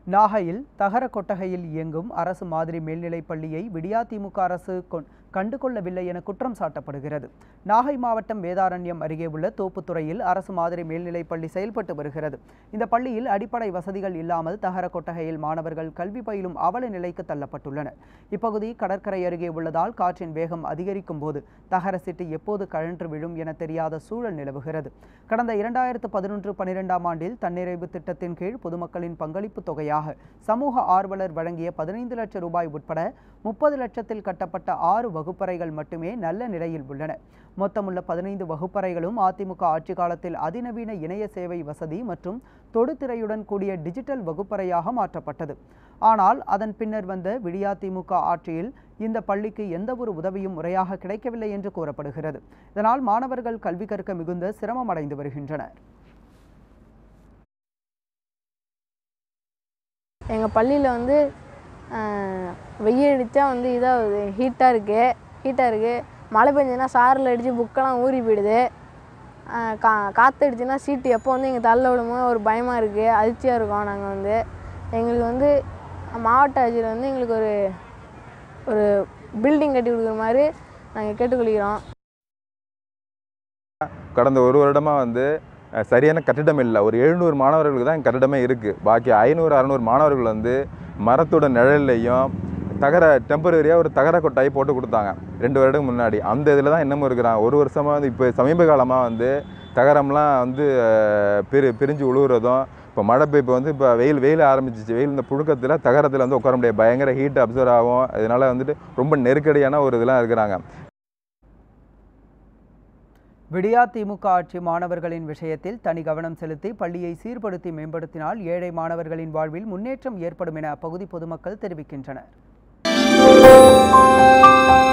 நாகையில் தகர கொட்டகையில் இயங்கும் அரசு மாதிரி மேல்நிலைப் பள்ளியை விடியா திமுக அரசு கொ- கண்டுகொள்ளவில்லை என குற்றம் சாட்டப்படுகிறது நாகை மாவட்டம் வேதாரண்யம் அருகே உள்ள தோப்புத்துறையில் அரசு மாதிரி மேல்நிலைப் பள்ளி செயல்பட்டு வருகிறது இந்த பள்ளியில் அடிப்படை வசதிகள் இல்லாமல் தகர கொட்டகையில் மாணவர்கள் கல்வி பயிலும் அவல நிலைக்கு தள்ளப்பட்டுள்ளனர் இப்பகுதி கடற்கரை அருகே உள்ளதால் காற்றின் வேகம் அதிகரிக்கும் போது தகர சிட்டு எப்போது கழன்று விழும் என தெரியாத சூழல் நிலவுகிறது கடந்த இரண்டாயிரத்து பதினொன்று பனிரெண்டாம் ஆண்டில் தன்னிறைவு திட்டத்தின் கீழ் பொதுமக்களின் பங்களிப்பு தொகையாக சமூக ஆர்வலர் வழங்கிய பதினைந்து லட்சம் ரூபாய் உட்பட முப்பது லட்சத்தில் கட்டப்பட்ட ஆறு வகுப்பறைகள் மட்டுமே நல்ல நிலையில் உள்ளன மொத்தமுள்ள பதினைந்து வகுப்பறைகளும் அதிமுக ஆட்சி காலத்தில் அதிநவீன இணைய சேவை வசதி மற்றும் தொடுதிரையுடன் கூடிய டிஜிட்டல் வகுப்பறையாக மாற்றப்பட்டது ஆனால் அதன் பின்னர் வந்த விடியா திமுக ஆட்சியில் இந்த பள்ளிக்கு எந்த ஒரு உதவியும் முறையாக கிடைக்கவில்லை என்று கூறப்படுகிறது இதனால் மாணவர்கள் கல்வி கற்க மிகுந்த சிரமம் அடைந்து வருகின்றனர் எங்கள் பள்ளியில் வந்து ஆஹ், வெயில் அடித்தா வந்து இதாகுது ஹீட்டாக இருக்குது ஹீட்டாக இருக்குது மழை பெஞ்சதுன்னா சாரில் அடித்து புக்கெல்லாம் ஊறி போயிடுது ஆஹ், கா காற்று அடிச்சுன்னா சீட்டு எப்போ வந்து எங்கள் தள்ள விடுமோ ஒரு பயமாக இருக்குது அதிர்ச்சியாக இருக்கோம் நாங்கள் வந்து எங்களுக்கு வந்து மாவட்ட ஆட்சியர் வந்து எங்களுக்கு ஒரு ஒரு பில்டிங் கட்டி கொடுக்குற மாதிரி நாங்கள் கேட்டுக்கொள்கிறோம் கடந்த ஒரு வருடமாக வந்து அஹ், சரியான கட்டிடம் இல்லை ஒரு எழுநூறு மாணவர்களுக்கு தான் கட்டிடமே இருக்குது பாக்கி ஐநூறு அறநூறு மாணவர்கள் வந்து மரத்தோட நிழல்லையும் தகர டெம்பரரியாக ஒரு தகர கொட்டாய் போட்டு கொடுத்தாங்க ரெண்டு வருடம் முன்னாடி அந்த இதில் தான் இன்னமும் இருக்கிறாங்க ஒரு வருஷமாக வந்து இப்போ சமீப காலமாக வந்து தகரம்லாம் வந்து அஹ், பிரி பிரிஞ்சு உழுவுறதும் இப்போ மழை பெய்ய இப்போ வந்து இப்போ வெயில் வெயில் ஆரம்பிச்சிச்சு வெயில் இந்த புழுக்கத்தில் தகரத்தில் வந்து உட்கார முடியாது பயங்கர ஹீட் அப்சர்வ் ஆகும் இதனால் வந்துட்டு ரொம்ப நெருக்கடியான ஒரு இதெல்லாம் இருக்கிறாங்க விடியா திமுக ஆட்சி மாணவர்களின் விஷயத்தில் தனி கவனம் செலுத்தி பள்ளியை சீர்படுத்தி மேம்படுத்தினால் ஏழை மாணவர்களின் வாழ்வில் முன்னேற்றம் ஏற்படும் என அப்பகுதி பொதுமக்கள் தெரிவிக்கின்றனர்